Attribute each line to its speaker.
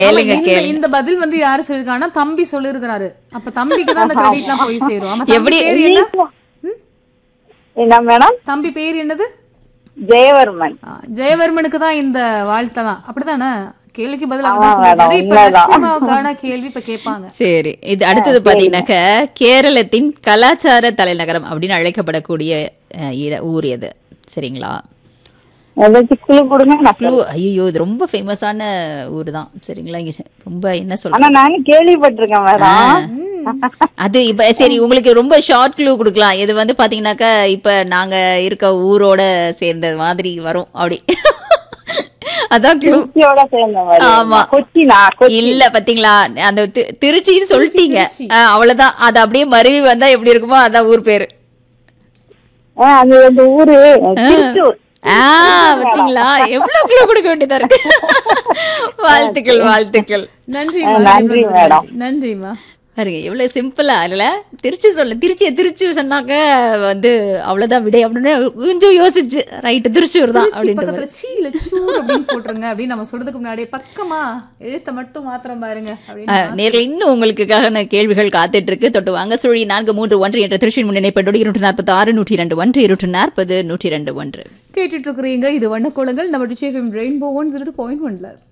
Speaker 1: கேளுங்க
Speaker 2: இந்த-
Speaker 1: கேளுங்க
Speaker 2: இந்த பதில் வந்து யாரு சொல்லிருக்காங்கன்னா தம்பி சொல்லிருக்காரு அப்ப தம்பிக்கு தான் அந்த கிரெடிட் எல்லாம் போய் சேரும் ஆமா, தம்பி
Speaker 1: எப்படி-
Speaker 2: பேர் என்ன
Speaker 3: என்ன மேடம்
Speaker 2: தம்பி பேர் என்னது
Speaker 3: ஜெயவர்மன்
Speaker 2: ஆ, ஜெயவர்மனுக்கு தான் இந்த வாழ்த்தலாம் அப்படிதானே கேள்விக்கு பதில்
Speaker 3: ஆமா,
Speaker 2: அப்படிதான் சொல்லிருக்காரு
Speaker 3: மேடம்,
Speaker 2: இப்ப
Speaker 3: உண்மைதான்.
Speaker 2: லட்சுமாவுக்கான கேள்வி இப்ப கேட்பாங்க
Speaker 1: சரி இது அடுத்தது பாத்தீங்கன்னாக்க கேரளத்தின் கலாச்சார தலைநகரம் அப்படின்னு அழைக்கப்படக்கூடிய அஹ், இட- ஊர் எது சரிங்களா
Speaker 3: ஏதாச்சும் குழு கொடுங்க நான்
Speaker 1: க்ளூ ஐயோ இது ரொம்ப ஃபேமஸான ஊர் தான் சரிங்களா இங்க ச- ரொம்ப என்ன சொல்ற
Speaker 3: ஆனா நானும் கேள்விப்பட்டிருக்கேன் மேடம்
Speaker 1: அது இப்ப சரி உங்களுக்கு ரொம்ப ஷார்ட் க்ளூ கொடுக்கலாம் இது வந்து பாத்தீங்கன்னாக்கா இப்ப நாங்க இருக்க ஊரோட சேர்ந்த மாதிரி வரும் அப்படி அதான் க்ளூ
Speaker 3: திருச்சியோட சேர்ந்த மாதிரி
Speaker 1: ஆமா.
Speaker 3: கொச்சினா கொச்சி
Speaker 1: இல்ல பாத்தீங்களா அந்த தி- திருச்சின்னு சொல்லிட்டீங்க ஆ, அவ்வளவுதான் அது அப்படியே மருவி வந்தா எப்படி இருக்குமோ அதான் ஊர் பேரு
Speaker 3: ஆ, அது அந்த ஊரு திருச்சூர்
Speaker 1: ஆ பாத்தீங்களா எவ்வளவு க்ளூ கொடுக்க வேண்டியதா இருக்கு வாழ்த்துக்கள் வாழ்த்துக்கள்
Speaker 2: நன்றி
Speaker 3: ஆ, நன்றி மேடம்.
Speaker 2: நன்றிமா
Speaker 1: பாருங்க எவ்வளவு சிம்பிளா இல்ல திருச்சி சொல்ல திருச்சியை திருச்சி சொன்னாக்க வந்து அவ்வளவுதான் விடை அப்படின்னு கொஞ்சம் யோசிச்சு ரைட் திருச்சூர் தான்
Speaker 2: திருச்சி
Speaker 1: அப்படின்ற
Speaker 2: பக்கத்துல சீல சூர் அப்படின்னு போட்டுருங்க அப்படின்னு நம்ம சொல்றதுக்கு முன்னாடியே பக்கமா எழுத்த மட்டும் மாத்திரம் பாருங்க அப்படின்னு
Speaker 1: நேரில் இன்னும் உங்களுக்கான கேள்விகள் காத்துட்டு இருக்கு தொட்டு வாங்க சுழி நான்கு மூன்று ஒன்று என்ற திருச்சி முன்னிணைப்போடு இருநூற்றி நாற்பத்தி ஆறு நூற்றி இரண்டு ஒன்று இருநூற்றி நாற்பது நூற்றி இரண்டு ஒன்று
Speaker 2: கேட்டுட்டு இருக்கிறீங்க இது வண்ணக்கோளங்கள் நம்ம டிச்சி ரெயின்போ ஒன் ஜீரோ பாயிண்ட் ஒன்ல